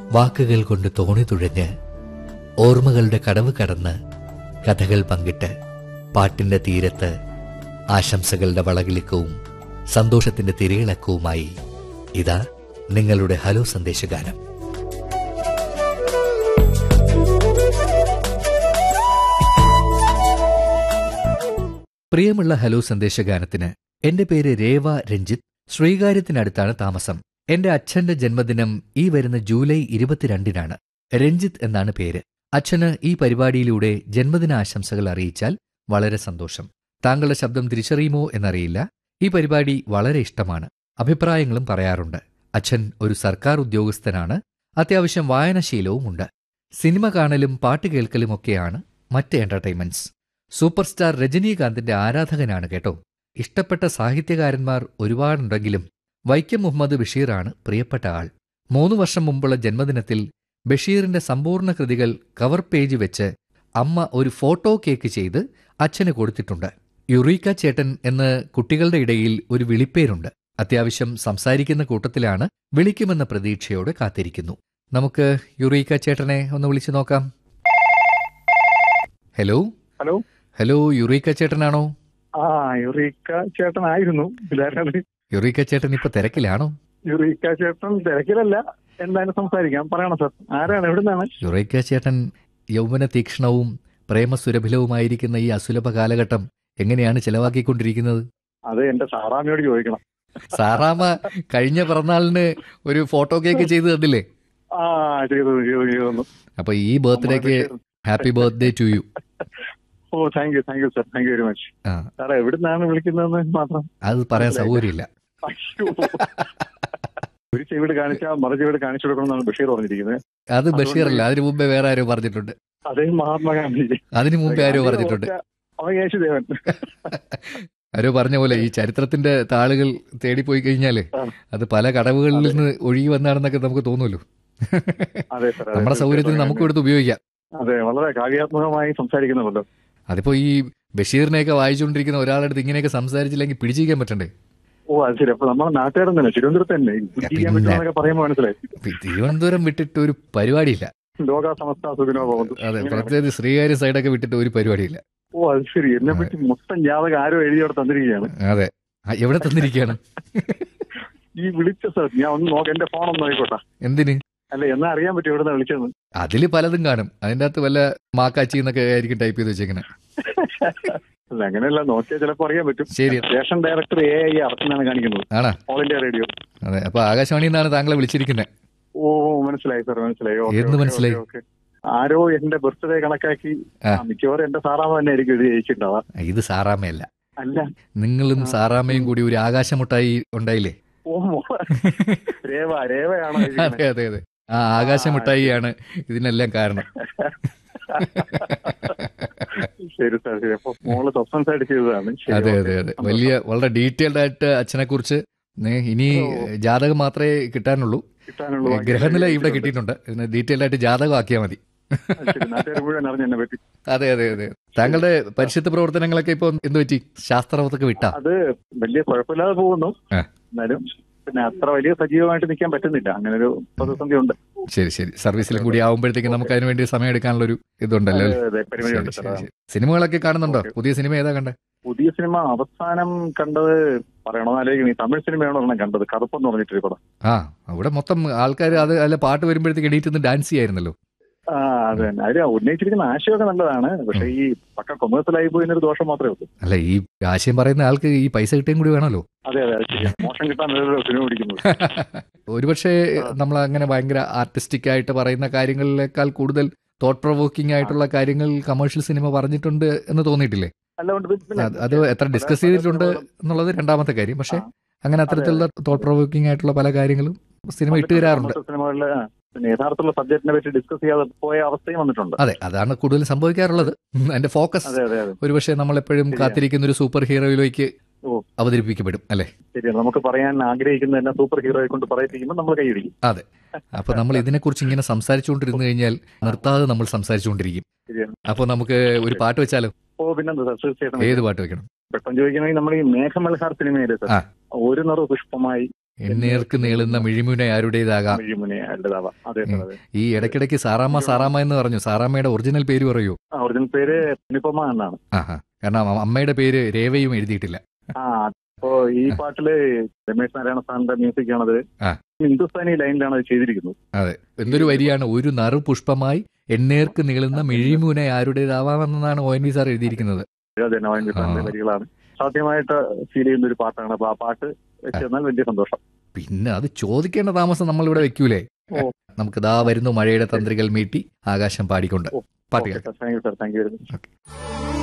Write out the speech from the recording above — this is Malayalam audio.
വാക്കുകൾ കൊണ്ട് തോണി തുഴഞ്ഞ് ഓർമ്മകളുടെ കടവ് കടന്ന് കഥകൾ പങ്കിട്ട് പാട്ടിന്റെ തീരത്ത് ആശംസകളുടെ വളകിളിക്കവും സന്തോഷത്തിന്റെ തിരയിളക്കവുമായി ഇതാ നിങ്ങളുടെ ഹലോ സന്ദേശഗാനം പ്രിയമുള്ള ഹലോ സന്ദേശഗാനത്തിന് എന്റെ പേര് രേവ രഞ്ജിത്ത് ശ്രീകാര്യത്തിനടുത്താണ് താമസം എന്റെ അച്ഛന്റെ ജന്മദിനം ഈ വരുന്ന ജൂലൈ ഇരുപത്തിരണ്ടിനാണ് രഞ്ജിത്ത് എന്നാണ് പേര് അച്ഛന് ഈ പരിപാടിയിലൂടെ ജന്മദിനാശംസകൾ അറിയിച്ചാൽ വളരെ സന്തോഷം താങ്കളുടെ ശബ്ദം തിരിച്ചറിയുമോ എന്നറിയില്ല ഈ പരിപാടി വളരെ ഇഷ്ടമാണ് അഭിപ്രായങ്ങളും പറയാറുണ്ട് അച്ഛൻ ഒരു സർക്കാർ ഉദ്യോഗസ്ഥനാണ് അത്യാവശ്യം വായനശീലവുമുണ്ട് സിനിമ കാണലും പാട്ട് കേൾക്കലുമൊക്കെയാണ് മറ്റ് എന്റർടൈൻമെന്റ്സ് സൂപ്പർ സ്റ്റാർ രജനീകാന്തിന്റെ ആരാധകനാണ് കേട്ടോ ഇഷ്ടപ്പെട്ട സാഹിത്യകാരന്മാർ ഒരുപാടുണ്ടെങ്കിലും വൈക്കം മുഹമ്മദ് ബഷീറാണ് പ്രിയപ്പെട്ട ആൾ മൂന്നു വർഷം മുമ്പുള്ള ജന്മദിനത്തിൽ ബഷീറിന്റെ സമ്പൂർണ്ണ കൃതികൾ കവർ പേജ് വെച്ച് അമ്മ ഒരു ഫോട്ടോ കേക്ക് ചെയ്ത് അച്ഛന് കൊടുത്തിട്ടുണ്ട് യുറീക്ക ചേട്ടൻ എന്ന് കുട്ടികളുടെ ഇടയിൽ ഒരു വിളിപ്പേരുണ്ട് അത്യാവശ്യം സംസാരിക്കുന്ന കൂട്ടത്തിലാണ് വിളിക്കുമെന്ന പ്രതീക്ഷയോടെ കാത്തിരിക്കുന്നു നമുക്ക് യുറീക്ക ചേട്ടനെ ഒന്ന് വിളിച്ചു നോക്കാം ഹലോ ഹലോ ഹലോ യുറീക്ക ചേട്ടനാണോ ആ യുറീക്ക ചേട്ടനായിരുന്നു ഇതാരത് യുറീക്ക ചേട്ടൻ ഇപ്പൊ തിരക്കിലാണോ യുറീക്ക ചേട്ടൻ തിരക്കിലല്ല എന്തായാലും സംസാരിക്കാം പറയണം സാർ ആരാണ് എവിടുന്നാണ് യുറൈക്ക ചേട്ടൻ യൗവന തീക്ഷ്ണവും പ്രേമസുരഭിലവുമായിരിക്കുന്ന ഈ അസുലഭ കാലഘട്ടം എങ്ങനെയാണ് ചെലവാക്കിക്കൊണ്ടിരിക്കുന്നത് അത് എന്റെ സാറാമ്മയോട് ചോദിക്കണം സാറാമ്മ കഴിഞ്ഞ പിറന്നാളിന് ഒരു ഫോട്ടോ കേക്ക് ചെയ്തു തന്നില്ലേ ആ ചെയ്തു ചെയ്തു ചെയ്തു അപ്പൊ ഈ ബർത്ത്ഡേക്ക് ഹാപ്പി ബർത്ത്ഡേ ടു യു ഓ thank you thank you sir thank you very much ആ സാറേ എവിടുന്നാണ് വിളിക്കുന്നതെന്ന് മാത്രം അത് പറയാൻ സൗകര്യമില്ല അയ്യോ. ഒരു ചെവിട് കാണിച്ചാൽ മറു ചെവിട് കാണിച്ചു കൊടുക്കണമെന്നാണ് ബഷീർ പറഞ്ഞിരിക്കുന്നത് അത് ബഷീറല്ല അതിനു മുമ്പേ വേറെ ആരോ പറഞ്ഞിട്ടുണ്ട് അതേ മഹാത്മാഗാന്ധി അതിനു മുമ്പേ ആരോ പറഞ്ഞിട്ടുണ്ട് അവൻ യേശുദേവൻ ആരോ പറഞ്ഞ പോലെ ഈ ചരിത്രത്തിന്റെ താളുകൾ തേടിപ്പോയി കഴിഞ്ഞാല് ആ. അത് പല കടവുകളിൽ നിന്ന് ഒഴുകി വന്നാണെന്നൊക്കെ നമുക്ക് തോന്നുമല്ലോ അതെ സാർ നമ്മുടെ സൗകര്യത്തിന് നമുക്കും എടുത്ത് ഉപയോഗിക്കാം അതെ വളരെ കാവ്യാത്മകമായി സംസാരിക്കുന്നുണ്ടല്ലോ അതിപ്പോ ഈ ബഷീറിനെയൊക്കെ വായിച്ചുകൊണ്ടിരിക്കുന്ന ഒരാളുടെ അടുത്ത് ഇങ്ങനെയൊക്കെ സംസാരിച്ചില്ലെങ്കിൽ പിടിച്ചിരിക്കാൻ പറ്റണ്ടേ ഓ അത് ശരി അപ്പൊ നമ്മുടെ നാട്ടുകാരൻ തന്നെ തിരുവനന്തപുരത്ത് തന്നെ ചെയ്യാൻ പിന്നെ. പറ്റുമെന്നൊക്കെ പറയുമ്പോൾ മനസ്സിലായി ഇപ്പൊ തിരുവനന്തപുരം വിട്ടിട്ട് ഒരു പരിപാടിയില്ല ലോക സമസ്ത സുഖിനോ പോകുന്നു അതെ പ്രത്യേകിച്ച് ശ്രീകാര്യ സൈഡൊക്കെ വിട്ടിട്ട് ഒരു പരിപാടിയില്ല ഓ അത് ശരി എന്നെ പറ്റി മൊത്തം ജാതകം ആരോ എഴുതി അവിടെ തന്നിരിക്കുകയാണ് അതെ ആ, എവിടെ തന്നിരിക്കുകയാണ് ഈ വിളിച്ച സാർ ഞാൻ ഒന്ന് നോക്കാം എന്റെ ഫോൺ ഒന്ന് നോക്കിക്കോട്ടെ എന്തിന് അല്ല എന്നാ അറിയാൻ പറ്റും എവിടെ വിളിച്ചതെന്ന് അതില് പലതും കാണും അതിന്റെ അകത്ത് വല്ല മാക്കാച്ചി എന്നൊക്കെ ആയിരിക്കും ടൈപ്പ് ചെയ്ത് വെച്ചേക്കണേ അല്ല അങ്ങനെയല്ല നോക്കിയാൽ ചിലപ്പോൾ അറിയാൻ പറ്റും ശരി സ്റ്റേഷൻ ഡയറക്ടർ എ ഐ അറച്ചനാണ് കാണിക്കുന്നത് ആണാ ഓൾ ഇന്ത്യ റേഡിയോ അതെ അപ്പൊ ആകാശവാണിയിൽ നിന്നാണ് താങ്കളെ വിളിച്ചിരിക്കുന്നത് ഓ മനസ്സിലായി സാർ മനസ്സിലായി ഓക്കേ, എന്ത് ഓക്കേ, മനസ്സിലായി? Okay, okay. ആരോ എന്റെ ബർത്ത്ഡേ കണക്കാക്കി ആ. ആ, മിക്കവാറും എന്റെ സാറാമ തന്നെ ആയിരിക്കും എഴുതി ജയിച്ചിട്ടുണ്ടാവാ ഇത് സാറാമ്മയല്ല അല്ല നിങ്ങളും ആ. സാറാമ്മയും കൂടി ഒരു ആകാശമുട്ടായി ഉണ്ടായില്ലേ ഓ മോ- രേവ രേവയാണോ എഴുതിയിരിക്കുന്നത്? അതെ അതെ അതെ ആ ആകാശമുട്ടായിയാണ് ഇതിനെല്ലാം കാരണം ശരി സാർ ശരി അപ്പൊ മോള് സസ്പെൻസ് ആയിട്ട് ചെയ്തതാണ് ശരി, അതെ ഓക്കേ. അതെ അതെ വലിയ വളരെ ഡീറ്റെയിൽഡ് ആയിട്ട് അച്ഛനെ കുറിച്ച് ഇനി ഓ. ജാതകം മാത്രമേ കിട്ടാനുള്ളൂ കിട്ടാനുള്ള ബാക്കി ഗ്രഹനില ഇവിടെ കിട്ടിയിട്ടുണ്ട്. കിട്ടിയിട്ടുണ്ട് ഇതിന് ഡീറ്റെയിൽഡ് ആയിട്ട് ജാതകം ആക്കിയാൽ മതി അത് ശരി, നാട്ടുകാർ മുഴുവൻ അറിഞ്ഞു എന്നെ പറ്റി അതെ അതെ അതെ താങ്കളുടെ പരിശുദ്ധ പ്രവർത്തനങ്ങളൊക്കെ ഇപ്പൊ എന്ത് പറ്റി ശാസ്ത്രവത്തൊക്കെ വിട്ടാ അത് വലിയ കുഴപ്പമില്ലാതെ പോകുന്നു ആ. എന്നാലും പിന്നെ അത്ര വലിയ സജീവമായിട്ട് നിൽക്കാൻ പറ്റുന്നില്ല അങ്ങനെ ഒരു പ്രതിസന്ധി ഉണ്ട് ശരി ശരി സർവീസിലും കൂടി ആവുമ്പോഴത്തേക്ക് നമുക്ക് അതിനു വേണ്ടി സമയം എടുക്കാനുള്ള ഒരു ഇതുണ്ടല്ലോ അല്ലേ? അതെ, പരിമിതിയുണ്ട് ശരി, സാർ ശരി, ശരി. സിനിമകളൊക്കെ കാണുന്നുണ്ടോ ഓക്കേ. പുതിയ സിനിമ ഏതാ കണ്ടേ പുതിയ സിനിമ അവസാനം കണ്ടത് പറയണമെന്നാലോചിക്കണം ഈ തമിഴ് സിനിമയാണോ ഒരെണ്ണം കണ്ടത് കറുപ്പെന്ന് പറഞ്ഞിട്ടൊരു പടം ആ അവിടെ മൊത്തം ആൾക്കാർ അത് അല്ല പാട്ട് വരുമ്പോഴത്തേക്ക് എണീറ്റ് നിന്ന് ഡാൻസ് ചെയ്യായിരുന്നല്ലോ ആ അതെ തന്നെ അതിൽ ഉന്നയിച്ചിരിക്കുന്ന ആശയമൊക്കെ നല്ലതാണ് പക്ഷെ ഈ പക്ക കൊമേഴ്സ്യലായി പോയതിനൊരു ദോഷം മാത്രമേ ഉള്ളൂ അല്ല ഈ ആശയം പറയുന്ന ആൾക്ക് ഈ പൈസ കിട്ടുകയും കൂടി വേണമല്ലോ അതെ അതെ അത് ശരിയാ. മോശം കിട്ടാൻ വേറൊരു സിനിമ പിടിക്കുന്നത് ഒരുപക്ഷെ നമ്മൾ അങ്ങനെ ഭയങ്കര ആർട്ടിസ്റ്റിക് ആയിട്ട് പറയുന്ന കാര്യങ്ങളിലേക്കാൾ കൂടുതൽ തോട്ട് പ്രൊവോക്കിംഗ് ആയിട്ടുള്ള കാര്യങ്ങൾ കമേഴ്ഷ്യൽ സിനിമ പറഞ്ഞിട്ടുണ്ട് എന്ന് തോന്നിയിട്ടില്ലേ അല്ലാണ്ട് പിന്നെ അത് അത് എത്ര ഡിസ്കസ് ചെയ്തിട്ടുണ്ട് എന്നുള്ളത് രണ്ടാമത്തെ കാര്യം പക്ഷെ അങ്ങനെ അത്തരത്തിലുള്ള തോട്ട് പ്രൊവോക്കിംഗ് ആയിട്ടുള്ള പല കാര്യങ്ങളും സിനിമ ഇട്ട് തരാറുണ്ട് കൊമേഴ്സ്യൽ സിനിമകളില് ആ, പിന്നെ യഥാർത്ഥമുള്ള സബ്ജക്റ്റിനെ പറ്റി ഡിസ്കസ് ചെയ്യാതെ പോയ അവസ്ഥയും വന്നിട്ടുണ്ട് അതെ അതാണ് കൂടുതൽ സംഭവിക്കാറുള്ളത് അതിന്റെ ഫോക്കസ് അതെ അതെ അതെ ഒരുപക്ഷെ നമ്മൾ എപ്പോഴും ശരിയാ. കാത്തിരിക്കുന്ന ഒരു സൂപ്പർ ഹീറോയിലേക്ക് ഓ. അവതരിപ്പിക്കപ്പെടും അല്ലെ ശരിയാണ് നമുക്ക് പറയാൻ ആഗ്രഹിക്കുന്ന തന്നെ സൂപ്പർ ഹീറോയെ കൊണ്ട് പറയിപ്പിക്കുമ്പോൾ നമ്മൾ കൈയടിക്കും അതെ അപ്പൊ നമ്മൾ ഇതിനെക്കുറിച്ച് ഇങ്ങനെ സംസാരിച്ചുകൊണ്ടിരുന്നു കഴിഞ്ഞാൽ നിർത്താതെ നമ്മൾ സംസാരിച്ചുകൊണ്ടിരിക്കും ശരിയാണ് അപ്പൊ നമുക്ക് ഒരു പാട്ട് വെച്ചാലോ ഓ പിന്നെന്താ സാർ തീർച്ചയായിട്ടും ഏത് പാട്ട് വെക്കണം പെട്ടെന്ന് ചോദിക്കണമെങ്കിൽ നമ്മൾ ഈ മേഘമൽഹാർ സിനിമയിലെ സാർ ആ. ഒരു നിറ പുഷ്പമായി എന്നേർക്ക് നീളുന്ന മിഴിമുന ആരുടേതാകാം മിഴിമുനെ അല്ലതാവാം അതെ സാർ അതെ ഈ ഇടയ്ക്കിടയ്ക്ക് സാറാമ്മ സാറാമ്മ എന്ന് പറഞ്ഞു സാറാമ്മയുടെ ഒറിജിനൽ പേര് പറയൂ ആ, ഒറിജിനൽ പേര് അനുപമ എന്നാണ് ആഹാ കാരണം അമ്മ- അമ്മയുടെ പേര് രേവയും എഴുതിയിട്ടില്ല ആ അപ്പോ ഈ പാട്ടില് രമേശ് നാരായണ സാറിന്റെ മ്യൂസിക് ആണത് ആ. ഹിന്ദുസ്ഥാനി ലൈനിലാണ് അത് ചെയ്തിരിക്കുന്നത് അതെ എന്തൊരു വരിയാണ് ഒരു നറു പുഷ്പമായി എന്നേർക്ക് നീളുന്ന മിഴിമുന ആരുടേതാവാമെന്നാണ് ഒ എൻ വി സാർ എഴുതിയിരിക്കുന്നത് അതെ നവാൻജി സാറിന്റെ ആ. വരികളാണ് സാധ്യമായിട്ട് ഫീൽ ചെയ്യുന്ന ഒരു പാട്ടാണ് അപ്പൊ ആ പാട്ട് വെച്ച് തന്നാൽ വലിയ സന്തോഷം പിന്നെ അത് ചോദിക്കേണ്ട താമസം നമ്മൾ ഇവിടെ വെക്കൂലേ ഓ. നമുക്ക് ദാ വരുന്നു മഴയുടെ തന്ത്രികൾ മീട്ടി ആകാശം പാടിക്കൊണ്ട് പാട്ട് കേൾക്കാം thank you sir thank you very much